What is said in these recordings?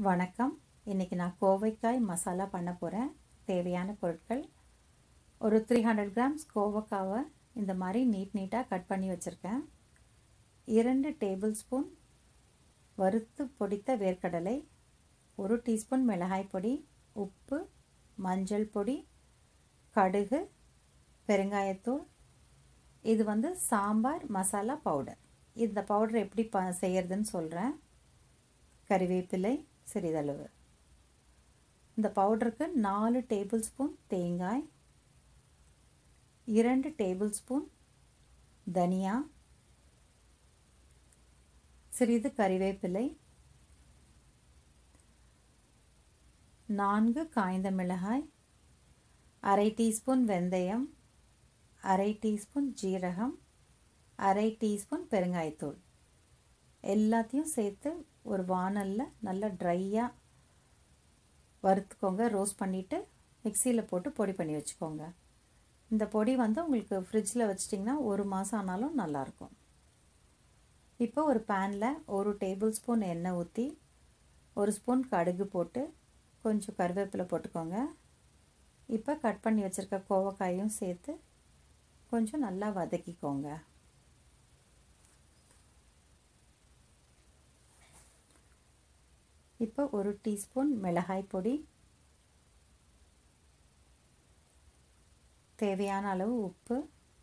வணக்கம் இன்றைக்கி நான் கோவைக்காய் மசாலா பண்ண போகிறேன் தேவையான பொருட்கள் ஒரு த்ரீ ஹண்ட்ரட் கிராம்ஸ் கோவக்காவை இந்த மாதிரி நீட் நீட்டாக கட் பண்ணி வச்சுருக்கேன் இரண்டு டேபிள் ஸ்பூன் வறுத்து பொடித்த வேர்க்கடலை ஒரு டீஸ்பூன் மிளகாய் பொடி உப்பு மஞ்சள் பொடி கடுகு பெருங்காயத்தூள் இது வந்து சாம்பார் மசாலா பவுடர் இந்த பவுடர் எப்படி ப செய்யறதுன்னு சொல்கிறேன் கறிவேப்பிலை சிறிதளவு இந்த பவுடருக்கு நாலு டேபிள் ஸ்பூன் தேங்காய் இரண்டு டேபிள் ஸ்பூன் தனியா சிறிது கறிவேப்பிலை நான்கு காய்ந்த மிளகாய் அரை டீஸ்பூன் வெந்தயம் அரை டீஸ்பூன் ஜீரகம் அரை டீஸ்பூன் பெருங்காயத்தூள் எல்லாத்தையும் சேர்த்து ஒரு வானலில் நல்லா ட்ரையாக வறுத்துக்கோங்க ரோஸ்ட் பண்ணிவிட்டு மிக்சியில் போட்டு பொடி பண்ணி வச்சுக்கோங்க இந்த பொடி வந்து உங்களுக்கு ஃப்ரிட்ஜில் வச்சிட்டிங்கன்னா ஒரு மாதம் ஆனாலும் நல்லாயிருக்கும் இப்போ ஒரு பேனில் ஒரு டேபிள் ஸ்பூன் எண்ணெய் ஊற்றி ஒரு ஸ்பூன் கடுகு போட்டு கொஞ்சம் கருவேப்பிலை போட்டுக்கோங்க இப்போ கட் பண்ணி வச்சுருக்க கோவக்காயும் சேர்த்து கொஞ்சம் நல்லா வதக்கிக்கோங்க இப்போ ஒரு டீஸ்பூன் மிளகாய் பொடி தேவையான அளவு உப்பு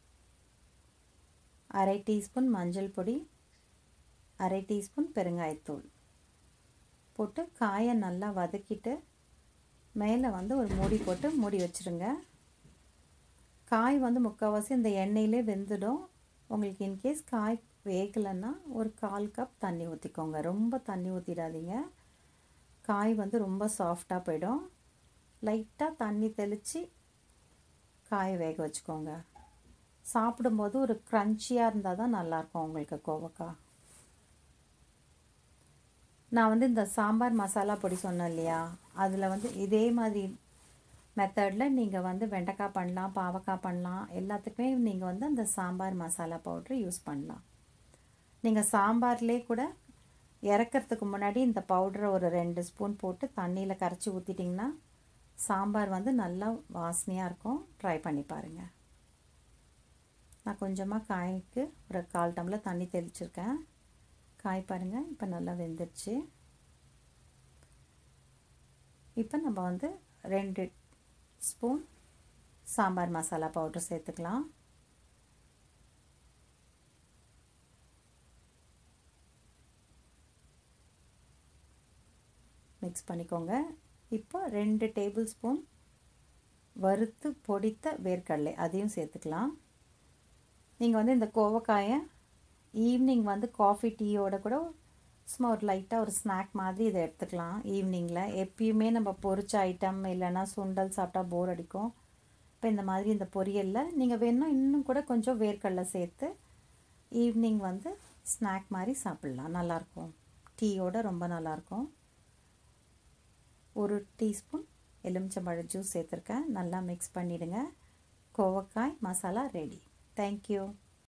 அரை டீஸ்பூன் மஞ்சள் பொடி அரை டீஸ்பூன் பெருங்காயத்தூள் போட்டு காயை நல்லா வதக்கிட்டு மேலே வந்து ஒரு மூடி போட்டு மூடி வச்சுருங்க காய் வந்து முக்கால்வாசி இந்த எண்ணெயிலே வெந்துடும் உங்களுக்கு இன்கேஸ் காய் வேகலைன்னா ஒரு கால் கப் தண்ணி ஊற்றிக்கோங்க ரொம்ப தண்ணி ஊற்றிடாதீங்க காய் வந்து ரொம்ப சாஃப்டாக போயிடும் லைட்டாக தண்ணி தெளித்து காயை வேக வச்சுக்கோங்க சாப்பிடும்போது ஒரு க்ரன்ச்சியாக இருந்தால் தான் நல்லாயிருக்கும் உங்களுக்கு கோவக்காய் நான் வந்து இந்த சாம்பார் மசாலா பொடி சொன்னேன் இல்லையா அதில் வந்து இதே மாதிரி மெத்தடில் நீங்கள் வந்து வெண்டைக்காய் பண்ணலாம் பாவக்காய் பண்ணலாம் எல்லாத்துக்குமே நீங்கள் வந்து அந்த சாம்பார் மசாலா பவுட்ரு யூஸ் பண்ணலாம் நீங்கள் சாம்பார்லேயே கூட இறக்கிறதுக்கு முன்னாடி இந்த பவுடரை ஒரு ரெண்டு ஸ்பூன் போட்டு தண்ணியில் கரைச்சி ஊற்றிட்டிங்கன்னா சாம்பார் வந்து நல்லா வாசனையாக இருக்கும் ட்ரை பண்ணி பாருங்கள் நான் கொஞ்சமாக காய்க்கு ஒரு கால் டம்ளர் தண்ணி தெளிச்சிருக்கேன் காய் பாருங்கள் இப்போ நல்லா வெந்துருச்சு இப்போ நம்ம வந்து ரெண்டு ஸ்பூன் சாம்பார் மசாலா பவுடர் சேர்த்துக்கலாம் மிக்ஸ் பண்ணிக்கோங்க இப்போ ரெண்டு டேபிள் ஸ்பூன் வறுத்து பொடித்த வேர்க்கடலை அதையும் சேர்த்துக்கலாம் நீங்கள் வந்து இந்த கோவக்காயை ஈவினிங் வந்து காஃபி டீயோட கூட சும்மா ஒரு லைட்டாக ஒரு ஸ்நாக் மாதிரி இதை எடுத்துக்கலாம் ஈவினிங்கில் எப்பயுமே நம்ம பொரிச்ச ஐட்டம் இல்லைன்னா சுண்டல் சாப்பிட்டா போர் அடிக்கும் இப்போ இந்த மாதிரி இந்த பொரியலில் நீங்கள் வேணும் இன்னும் கூட கொஞ்சம் வேர்க்கடலை சேர்த்து ஈவினிங் வந்து ஸ்நாக் மாதிரி சாப்பிட்லாம் நல்லாயிருக்கும் டீயோட ரொம்ப நல்லாயிருக்கும் ஒரு டீஸ்பூன் எலுமிச்சம்பழ ஜூஸ் சேர்த்துருக்கேன் நல்லா மிக்ஸ் பண்ணிவிடுங்க கோவக்காய் மசாலா ரெடி தேங்க்யூ